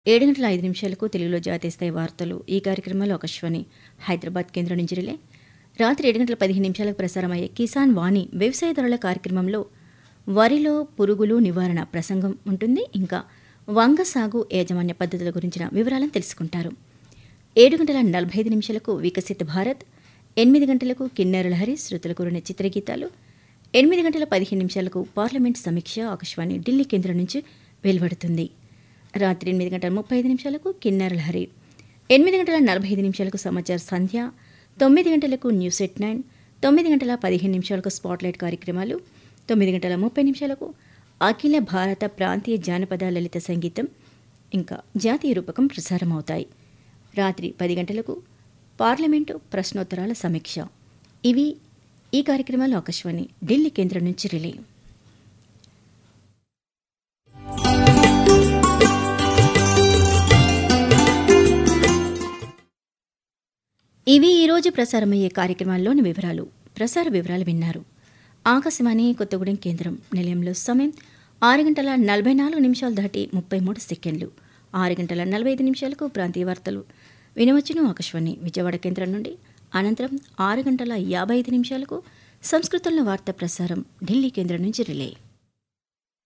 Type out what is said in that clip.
ఏడు గంటల ఐదు నిమిషాలకు తెలుగులో జాతీయ స్థాయి వార్తలు ఈ కార్యక్రమంలో ఆకాశవాణి హైదరాబాద్ కేంద్రం నుంచి రిలే రాత్రి ఏడు గంటల పదిహేను నిమిషాలకు ప్రసారమయ్యే కిసాన్ వాణి వ్యవసాయదారుల కార్యక్రమంలో వరిలో పురుగులు నివారణ ప్రసంగం ఉంటుంది ఇంకా వంగ సాగు యాజమాన్య పద్ధతుల గురించిన వివరాలను తెలుసుకుంటారు ఏడు గంటల నలభై ఐదు నిమిషాలకు వికసిత భారత్ ఎనిమిది గంటలకు కిన్నెర లహరి శృతుల కూరిన చిత్రగీతాలు ఎనిమిది గంటల పదిహేను నిమిషాలకు పార్లమెంట్ సమీక్ష ఆకాశవాణి ఢిల్లీ కేంద్రం నుంచి వెలువడుతుంది రాత్రి ఎనిమిది గంటల ముప్పై ఐదు నిమిషాలకు కిన్నెర లహరి ఎనిమిది గంటల నలభై ఐదు నిమిషాలకు సమాచార సంధ్య తొమ్మిది గంటలకు న్యూస్ ఎట్ నైన్ తొమ్మిది గంటల పదిహేను నిమిషాలకు స్పాట్లైట్ కార్యక్రమాలు తొమ్మిది గంటల ముప్పై నిమిషాలకు అఖిల భారత ప్రాంతీయ జానపద లలిత సంగీతం ఇంకా జాతీయ రూపకం ప్రసారమవుతాయి రాత్రి పది గంటలకు పార్లమెంటు ప్రశ్నోత్తరాల సమీక్ష ఇవి ఈ కార్యక్రమాలు ఆకాశవాణి ఢిల్లీ కేంద్రం నుంచి రిలే ఇవి ఈరోజు ప్రసారమయ్యే కార్యక్రమాల్లోని వివరాలు ప్రసార వివరాలు విన్నారు ఆకాశవాణి కొత్తగూడెం కేంద్రం నిలయంలో సమయం ఆరు గంటల నలభై నాలుగు నిమిషాలు దాటి ముప్పై మూడు సెకండ్లు ఆరు గంటల నలభై ఐదు నిమిషాలకు ప్రాంతీయ వార్తలు వినవచ్చును ఆకాశవాణి విజయవాడ కేంద్రం నుండి అనంతరం ఆరు గంటల యాభై ఐదు నిమిషాలకు సంస్కృతంలో వార్త ప్రసారం ఢిల్లీ కేంద్రం నుంచి రిలే